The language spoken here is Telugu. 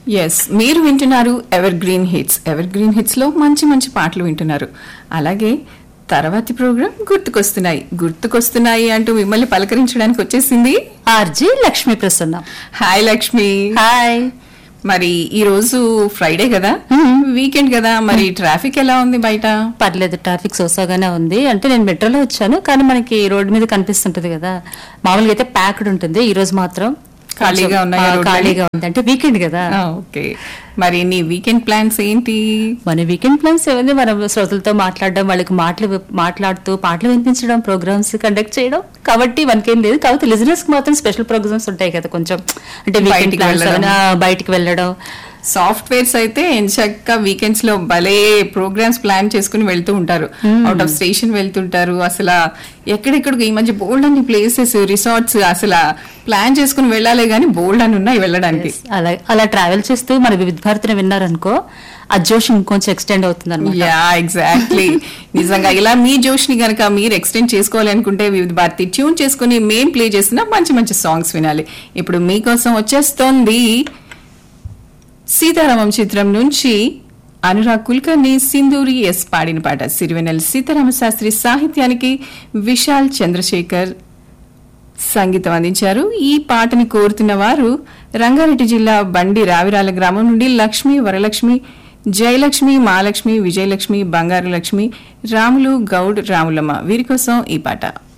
ఎస్ మీరు వింటున్నారు evergreen hits evergreen hits లో మంచి మంచి పాటలు వింటున్నారు అలాగే తర్వాతి ప్రోగ్రాం గుర్తుకొస్తున్నాయి గుర్తుకొస్తున్నాయి అంటూ మిమ్మల్ని పలకరించడానికి వచ్చేసింది RJ Lakshmi Prasanna hi Lakshmi hi మరి ఈ రోజు ఫ్రైడే కదా వీకెండ్ కదా మరి ట్రాఫిక్ ఎలా ఉంది బయట పర్లేదు ట్రాఫిక్ సోసాగానే ఉంది అంటే నేను మెట్రోలో వచ్చాను కానీ మనకి రోడ్డు మీద కనిపిస్తుంటది కదా మామూలుగా అయితే ప్యాక్డ్ ఉంటుంది ఈ రోజు మాత్రం ఖాళీగా కొంచెం, ఉన్నాయా ఆ, రోడ్లన్నీ? ఖాళీగా ఉంది అంటే వీకెండ్ కదా ఓకే మరి నీ వీకెండ్ ప్లాన్స్ ఏంటి మన వీకెండ్ ప్లాన్స్ ఏమైంది మనం శ్రోతలతో మాట్లాడడం వాళ్ళకి మాటలు మాట్లాడుతూ పాటలు వినిపించడం ప్రోగ్రామ్స్ కండక్ట్ చేయడం కాబట్టి మనకేం లేదు కాబట్టి లిజనర్స్ కి మాత్రం స్పెషల్ ప్రోగ్రామ్స్ ఉంటాయి కదా కొంచెం అంటే వీకెండ్ బయటికి ప్లాన్స్ వెళ్ళడం. ఏమైనా బయటికి వెళ్ళడం సాఫ్ట్వేర్స్ అయితే ఎంచక్క వీకెండ్స్ లో భలే ప్రోగ్రామ్స్ ప్లాన్ చేసుకుని వెళ్తూ ఉంటారు అవుట్ ఆఫ్ స్టేషన్ వెళ్తుంటారు అసలు ఎక్కడెక్కడికి ఈ మధ్య బోల్డ్ అన్ని ప్లేసెస్ రిసార్ట్స్ అసలు ప్లాన్ చేసుకుని వెళ్ళాలి గానీ బోల్డ్ అని ఉన్నాయి వెళ్ళడానికి అలా అలా ట్రావెల్ చేస్తూ మన వివిధ భారతిని విన్నారనుకో ఆ జోష్ ఇంకొంచెం ఎక్స్టెండ్ అవుతుంది అనమాట యా ఎగ్జాక్ట్లీ నిజంగా ఇలా మీ జోష్ ని గనక మీరు ఎక్స్టెండ్ చేసుకోవాలి అనుకుంటే వివిధ భారతి ట్యూన్ చేసుకుని మేం ప్లే చేసిన మంచి మంచి సాంగ్స్ వినాలి ఇప్పుడు మీకోసం వచ్చేస్తోంది సీతారామం చిత్రం నుంచి అనురాగ్ కుల్కర్ని సింధూరి ఎస్ పాడిన పాట సిరివెనెల్ సీతారామ శాస్త్రి సాహిత్యానికి విశాల్ చంద్రశేఖర్ సంగీతం అందించారు ఈ పాటని కోరుతున్న వారు రంగారెడ్డి జిల్లా బండి రావిరాల గ్రామం నుండి లక్ష్మి వరలక్ష్మి జయలక్ష్మి మహాలక్ష్మి విజయలక్ష్మి బంగారు లక్ష్మి రాములు గౌడ్ రాములమ్మ వీరి కోసం ఈ పాట